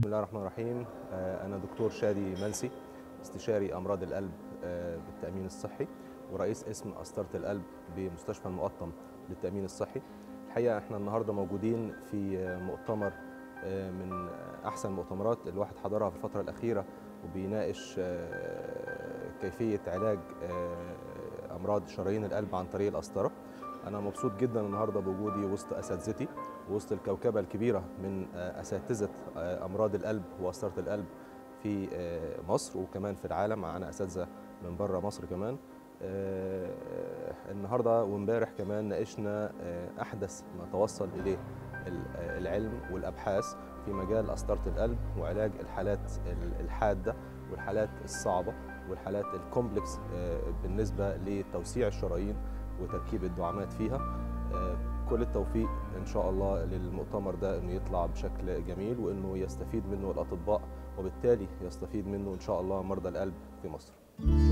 الله الرحمن الرحيم آه، أنا دكتور شادي ملسي استشاري أمراض القلب آه، بالتأمين الصحي ورئيس اسم قسطرة القلب بمستشفى المقطم للتأمين الصحي الحقيقة احنا النهاردة موجودين في آه، مؤتمر آه، من أحسن المؤتمرات الواحد حضرها في الفترة الأخيرة وبيناقش آه، كيفية علاج آه، أمراض شرايين القلب عن طريق القسطرة أنا مبسوط جدا النهاردة بوجودي وسط أساتذتي وسط الكوكبة الكبيرة من آه، أساتذة آه، أمراض القلب وقسطرة القلب في آه، مصر وكمان في العالم معانا أساتذة من بره مصر كمان آه، النهاردة وامبارح كمان ناقشنا آه، أحدث ما توصل إليه ال- آه، العلم والأبحاث في مجال قسطرة القلب وعلاج الحالات ال- الحادة والحالات الصعبة والحالات الكومبلكس آه، بالنسبة لتوسيع الشرايين وتركيب الدعامات فيها آه، كل التوفيق ان شاء الله للمؤتمر ده انه يطلع بشكل جميل وانه يستفيد منه الاطباء وبالتالي يستفيد منه ان شاء الله مرضى القلب في مصر